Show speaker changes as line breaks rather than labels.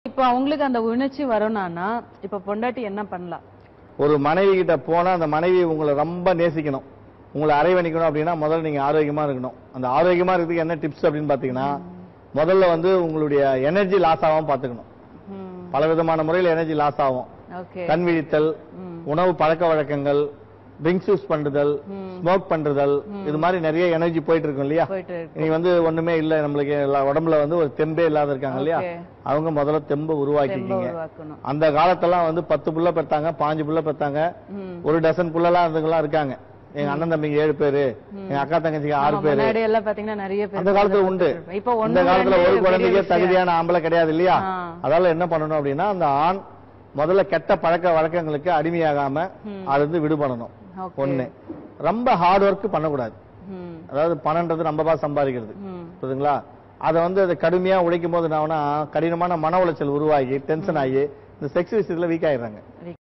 இப்போ அவங்களுக்கு அந்த உணர்ச்சி வரணும்னா இப்ப பொண்டாட்டி என்ன பண்ணலாம்
ஒரு மனைவி கிட்ட போனா அந்த மனைவி உங்களை ரொம்ப நேசிக்கணும் உங்களை அரைவணிக்கணும் அப்படின்னா முதல்ல நீங்க ஆரோக்கியமா இருக்கணும் அந்த ஆரோக்கியமா இருக்கிறதுக்கு என்ன டிப்ஸ் அப்படின்னு பாத்தீங்கன்னா முதல்ல வந்து உங்களுடைய எனர்ஜி லாஸ் ஆகாம பாத்துக்கணும் பல விதமான முறையில் எனர்ஜி லாஸ் ஆகும்
ஓகே
கண் விழித்தல் உணவு பழக்க வழக்கங்கள் ட்ரிங்க்ஸ் யூஸ் பண்றதல் ஸ்மோக் பண்றதல் இது மாதிரி நிறைய எனர்ஜி போயிட்டு இருக்கும் இல்லையா
போயிட்டு இருக்கு
நீ வந்து ஒண்ணுமே இல்ல நம்மளுக்கு எல்லா உடம்புல வந்து ஒரு தெம்பே இல்லாத இருக்காங்க இல்லையா
Okay.
அவங்க முதல்ல தெம்பு
தெம்ப
உருவாக்கிக்கிங்க
உருவாக்கணும்
அந்த காலத்தெல்லாம் வந்து பத்து புள்ள பெத்தாங்க பாஞ்சு புள்ள பெத்தாங்க
ம்.
ஒரு டசன் புள்ளலாம் இருந்தவங்கலாம் இருக்காங்க எங்க அண்ணன் தம்பிங்க ஏழு பேரு எங்க அக்கா தங்கச்சிங்க ஆறு
ஆமா,
பேரு
முன்னாடி எல்லாம் பாத்தீங்கன்னா நிறைய பேர்
அந்த காலத்துல உண்டு
இப்ப
இந்த
ஒண்ணு
காலத்துல
ரெண்டு
ஒரு
பெரிய
குழந்தைக்கே
விஷயம்.
தகுதியான ஆம்பளை கிடையாது இல்லையா
ஆ.
அதால என்ன பண்ணணும் அப்படின்னா அந்த ஆண் முதல்ல கெட்ட பழக்க வழக்கங்களுக்கு அடிமையாகாம அது வந்து விடுபடணும்
Okay.
ஒண்ணு ரொம்ப ஹார்ட் ஒர்க் பண்ணக்கூடாது
ம்,
அதாவது பணம்ன்றது நம்ம பார்த்து சம்பாதிக்கிறது
ம்.
புரியுதுங்களா அதை வந்து அது கடுமையா உழைக்கும் போது என்ன ஆகும்னா கடினமான மன உளைச்சல் உருவாகி டென்ஷன் ஆகி இந்த செக்ஸ் விஷயத்துல வீக் ஆயிடுறாங்க